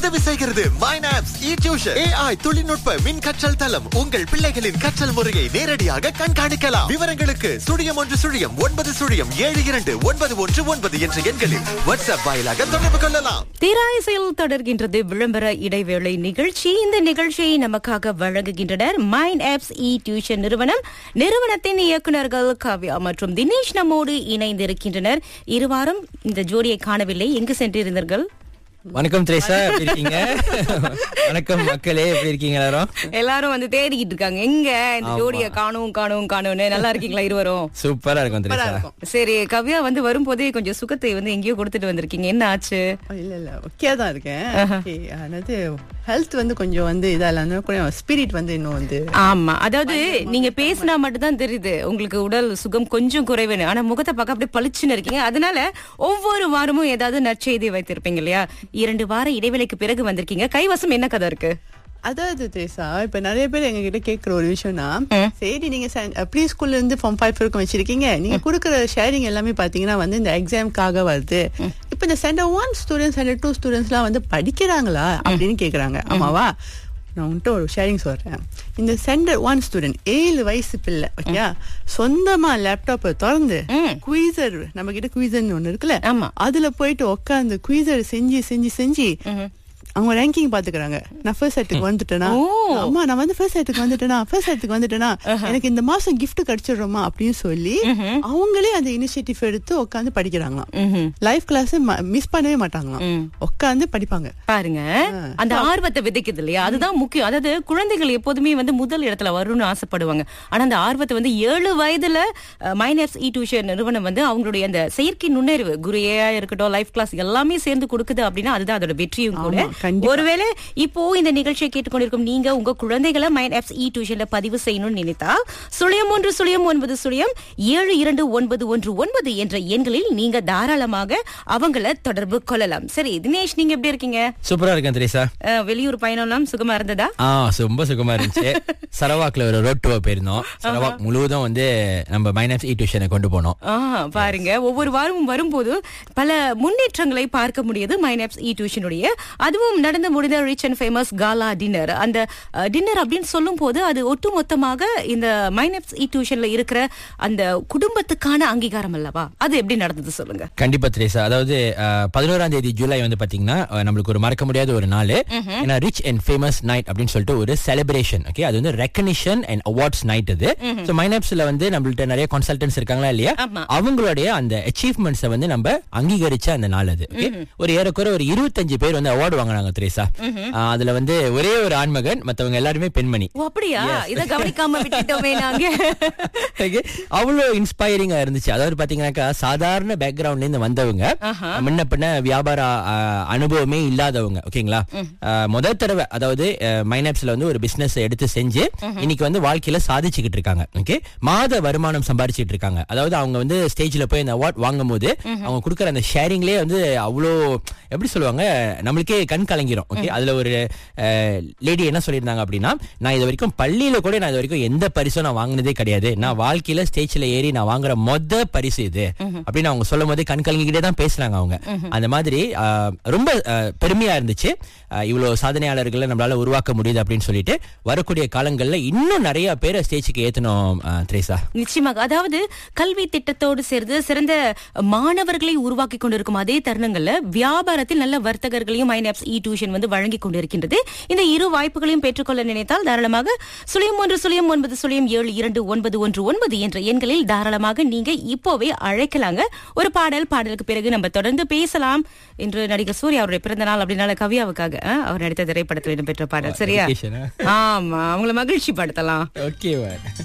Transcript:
உதவி செய்கிறது மைனாப்ஸ் இ tuition AI தொழில்நுட்ப மின் கற்றல் தளம் உங்கள் பிள்ளைகளின் கற்றல் முறையை நேரடியாக கண்காணிக்கலாம் விவரங்களுக்கு சுழியம் ஒன்று சுழியம் ஒன்பது சுழியம் ஏழு இரண்டு ஒன்பது ஒன்று ஒன்பது என்ற எண்களில் வாட்ஸ்அப் வாயிலாக தொடர்பு கொள்ளலாம் திராயசையில் தொடர்கின்றது விளம்பர இடைவேளை நிகழ்ச்சி இந்த நிகழ்ச்சியை நமக்காக வழங்குகின்றனர் மைண்ட் ஆப்ஸ் இ டியூஷன் நிறுவனம் நிறுவனத்தின் இயக்குநர்கள் காவ்யா மற்றும் தினேஷ் நம்மோடு இணைந்திருக்கின்றனர் இருவாரும் இந்த ஜோடியை காணவில்லை எங்கு சென்றிருந்தீர்கள் வணக்கம் திரேசா எப்படி இருக்கீங்க வணக்கம் மக்களே எப்படி இருக்கீங்க எல்லாரும் எல்லாரும் வந்து தேடிக்கிட்டு இருக்காங்க எங்க இந்த ஜோடியை காணும் காணும் காணும்னு நல்லா இருக்கீங்களா இருவரும் சூப்பரா இருக்கும் திரேசா சரி கவ்யா வந்து வரும்போதே கொஞ்சம் சுகத்தை வந்து எங்கேயோ கொடுத்துட்டு வந்திருக்கீங்க என்ன ஆச்சு இல்ல இல்ல ஓகே தான் இருக்கேன் Okay, ஆனது ஹெல்த் வந்து கொஞ்சம் வந்து இதா இல்ல கொஞ்சம் ஸ்பிரிட் வந்து இன்னும் வந்து ஆமா அதாவது நீங்க பேசினா மட்டும் தான் தெரியுது உங்களுக்கு உடல் சுகம் கொஞ்சம் குறைவுன்னு ஆனா முகத்தை பார்க்க அப்படியே பளிச்சுன்னு இருக்கீங்க அதனால ஒவ்வொரு வாரமும் ஏதாவது நற்செய்தி வைத்திருப்பீங்க இல்லையா இரண்டு வார இடைவேளைக்கு பிறகு வந்திருக்கீங்க கைவசம் என்ன கதை இருக்கு அதாவது தேசா இப்ப நிறைய பேர் எங்க கிட்ட கேக்குற ஒரு விஷயம்னா சரி நீங்க ப்ரீ ஸ்கூல்ல இருந்து ஃபார்ம் ஃபைவ் வரைக்கும் வச்சிருக்கீங்க நீங்க கொடுக்குற ஷேரிங் எல்லாமே பாத்தீங்கன்னா வந்து இந்த எக்ஸாம்க்காக வருது இப்ப இந்த centre one students centre two students எல்லாம் வந்து படிக்கிறாங்களா அப்படின்னு கேக்குறாங்க ஆமாவா நான் உன்கிட்ட ஒரு ஷேரிங் சொல்றேன் இந்த சென்டர் ஒன் ஸ்டூடெண்ட் ஏழு வயசு பிள்ளை ஓகே சொந்தமா லேப்டாப்பை திறந்து குயிசர் நம்ம கிட்ட குயிசர்னு ஒண்ணு இருக்குல்ல ஆமா. அதுல போயிட்டு உட்காந்து குயிசர் செஞ்சு செஞ்சு செஞ்சு அவங்க ரேங்கிங் பாத்துக்கறாங்க நான் ஃபர்ஸ்ட் செட்டுக்கு வந்துட்டேனா ஓ. அம்மா நான் வந்து ஃபர்ஸ்ட் செட்டுக்கு வந்துட்டேனா ஃபர்ஸ்ட் செட்டுக்கு வந்துட்டேனா எனக்கு இந்த மாசம் gift கிடைச்சிடுறோமா அப்படின்னு சொல்லி அவங்களே அந்த இனிஷியேட்டிவ் எடுத்து உட்காந்து படிக்கிறாங்களாம் லைஃப் கிளாஸ் மிஸ் பண்ணவே மாட்டாங்களாம் உட்காந்து படிப்பாங்க பாருங்க அந்த ஆர்வத்தை விதைக்குது இல்லையா அதுதான் முக்கியம் அதாவது குழந்தைகள் எப்போதுமே வந்து முதல் இடத்துல வரும்னு ஆசைப்படுவாங்க ஆனா அந்த ஆர்வத்தை வந்து ஏழு வயதுல மைனர்ஸ் இ டியூஷன் நிறுவனம் வந்து அவங்களுடைய அந்த செயற்கை நுண்ணறிவு குரு ஏஆ இருக்கட்டும் லைஃப் கிளாஸ் எல்லாமே சேர்ந்து கொடுக்குது அப்படின்னா அதுதான் அதோட வெற்றியும் கூட ஆமா, கண்டிப்பா. ஒருவேளை இப்போ இந்த நிகழ்ச்சியை கேட்டுக்கொண்டிருக்கும் நீங்க உங்க குழந்தைகளை மைண்ட் ஆப்ஸ் இ டியூஷன்ல பதிவு செய்யணும்னு நினைத்தா சுழியம் ஒன்று சுழியம் ஒன்பது சுழியம் ஏழு இரண்டு ஒன்பது ஒன்று ஒன்பது என்ற எண்களில் நீங்க தாராளமாக அவங்கள தொடர்பு கொள்ளலாம் சரி தினேஷ் நீங்க எப்படி இருக்கீங்க சூப்பரா இருக்கேன் திரேசா அஹ், வெளியூர் பயணம்லாம் சுகமா இருந்ததா ஆ ரொம்ப சுகமா இருந்துச்சு சரவாக்ல ஒரு ரோட் டூர் போயிருந்தோம் சரவாக் முழுவதும் வந்து நம்ம மைனஸ் இ டியூஷனை கொண்டு போனோம் ஆ, பாருங்க ஒவ்வொரு வாரமும் வரும்போது பல முன்னேற்றங்களை பார்க்க முடியுது மைனப்ஸ் இ டியூஷனுடைய அதுவும் நடந்து முடிந்த rich and famous gala dinner அந்த டின்னர் அப்படின்னு சொல்லும் போது அது ஒட்டுமொத்தமாக இந்த மைனப்ஸ் இ டியூஷன்ல இருக்கிற அந்த குடும்பத்துக்கான அங்கீகாரம் அல்லவா அது எப்படி நடந்தது சொல்லுங்க கண்டிப்பா திரேசா அதாவது பதினோராம் தேதி ஜூலை வந்து பாத்தீங்கன்னா அஹ், நம்மளுக்கு ஒரு மறக்க முடியாத ஒரு நாள் ஏன்னா ரிச் அண்ட் ஃபேமஸ் நைட் அப்படின்னு சொல்லிட்டு ஒரு செலிப்ரேஷன் ஓகே அது வந்து ரெக்கனிஷன் அண்ட் அவார்ட்ஸ் நைட் அது ஸோ மைனப்ஸ்ல வந்து நம்மள்ட்ட நிறைய கன்சல்டன்ஸ் இருக்காங்களா இல்லையா ஆமா. அவங்களுடைய அந்த அச்சீவ்மெண்ட்ஸை வந்து நம்ம அங்கீகரிச்ச அந்த நாள் அது okay? ஒரு ஏறக்குறை ஒரு இருபத்தஞ்சு பேர் வந்து அவார்டு வாங்கினாங்க திரேசா அஹ், அதுல வந்து ஒரே ஒரு ஆண்மகன் மத்தவங்க எல்லாருமே பெண்மணி ஓ அப்படியா இத கவனிக்காம விட்டுட்டோமே நாங்க Okay. அவ்வளவு இன்ஸ்பைரிங்கா இருந்துச்சு அதாவது பாத்தீங்கன்னாக்கா சாதாரண பேக்ரவுண்ட்ல இருந்து வந்தவங்க முன்ன பின்ன வியாபார ஆ, அனுபவமே இல்லாதவங்க ஓகேங்களா ஆ, முதல் தடவை அதாவது மைனப்ஸ்ல வந்து ஒரு பிசினஸ் எடுத்து செஞ்சு இன்னைக்கு வந்து வாழ்க்கையில சாதிச்சுக்கிட்டு இருக்காங்க ஓகே மாத வருமானம் சம்பாரிச்சிட்டு இருக்காங்க அதாவது அவங்க வந்து ஸ்டேஜ்ல போய் அந்த அவார்ட் வாங்கும் போது அவங்க கொடுக்குற அந்த ஷேரிங்லயே வந்து அவ்வளோ எப்படி சொல்லுவாங்க நம்மளுக்கே கண் கலங்கிரும் ஓகே அதுல ஒரு லேடி என்ன சொல்லியிருந்தாங்க அப்படின்னா நான் இது வரைக்கும் பள்ளியில கூட நான் இது வரைக்கும் எந்த பரிசும் நான் வாங்கினதே கிடையாது நான் வாழ்க்கையில ஸ்டேஜ்ல ஏறி நான் வாங்குற மொத பரிசு இது அப்படின்னு அவங்க சொல்லும் போதே கண் கலங்கிக்கிட்டே தான் பேசுனாங்க அவங்க அந்த மாதிரி ஆஹ், ரொம்ப ஆஹ், பெருமையா இருந்துச்சு ஆஹ், இவ்வளவு சாதனையாளர்களை நம்மளால உருவாக்க முடியுது அப்படின்னு சொல்லிட்டு வரக்கூடிய காலங்கள்ல இன்னும் நிறைய பேரை ஸ்டேஜுக்கு ஏத்தணும் ஆஹ், திரேசா நிச்சயமாக அதாவது கல்வி திட்டத்தோடு சேர்ந்து சிறந்த மாணவர்களை உருவாக்கி கொண்டிருக்கும் அதே தருணங்கள்ல வியாபாரத்தில் நல்ல வர்த்தகர்களையும் மைனாப்ஸ் இ டியூஷன் வந்து வழங்கி கொண்டிருக்கின்றது இந்த இரு வாய்ப்புகளையும் பெற்றுக்கொள்ள நினைத்தால் தாராளமாக சுழியம் ஒன்று சுழியம் ஒன்பது சுழியம் ஏழு இரண்டு ஒன்பது ஒன்று ஒன்பது என்ற எண்களில் தாராளமாக நீங்க இப்போவே அழைக்கலாங்க ஒரு பாடல் பாடலுக்கு பிறகு நம்ம தொடர்ந்து பேசலாம் இன்று நடிகர் சூர்யா அவருடைய பிறந்த நாள் அப்படின்னால கவியாவுக்காக அஹ், அவர் நடித்த திரைப்படத்தில் இடம்பெற்ற பாடல் சரியா Dedication, ஆமா அவங்கள மகிழ்ச்சி படுத்தலாம் ஓகே